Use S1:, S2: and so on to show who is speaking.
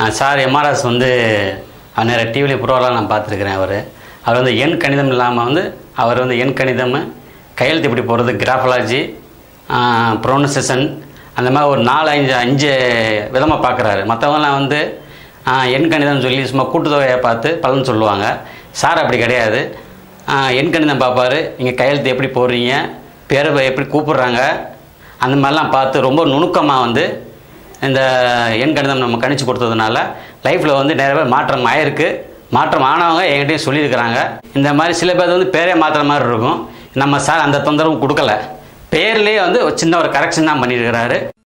S1: sir MRS வந்து அவர் நிறைய டிவியில் ப்ரோலாம் நான் பார்த்துருக்குறேன் அவர் அவர் வந்து எண் கணிதம் இல்லாமல் வந்து அவர் வந்து எண் கணிதம் கையெழுத்து எப்படி போடுறது கிராஃபலாஜி ப்ரொனன்சேஷன் அந்த மாதிரி ஒரு நாலு அஞ்சு அஞ்சு விதமாக பார்க்குறாரு மற்றவங்கலாம் வந்து ஆ, எண் கணிதம் சொல்லி சும்மா கூட்டுத்தொகையை பார்த்து பலன் சொல்லுவாங்க சார் அப்படி கிடையாது ஆ, எண் கணிதம் பார்ப்பாரு நீங்கள் கையெழுத்து எப்படி போடுறீங்க பேரை எப்படி கூப்பிடுறாங்க அந்த மாதிரிலாம் பார்த்து ரொம்ப நுணுக்கமாக வந்து இந்த எண் கணிதம் நம்ம கணிச்சு கொடுத்ததுனால லைஃப்பில் வந்து நிறைய பேர் மாற்றம் ஆயிருக்கு மாற்றம் ஆனவங்க என்கிட்டயும் சொல்லியிருக்கிறாங்க இந்த மாதிரி சில பேர் வந்து பேரே மாற்றுற மாதிரி இருக்கும் நம்ம சார் அந்த தொந்தரவு கொடுக்கல பேர்லேயே வந்து ஒரு சின்ன ஒரு கரெக்ஷன் தான் பண்ணியிருக்கிறாரு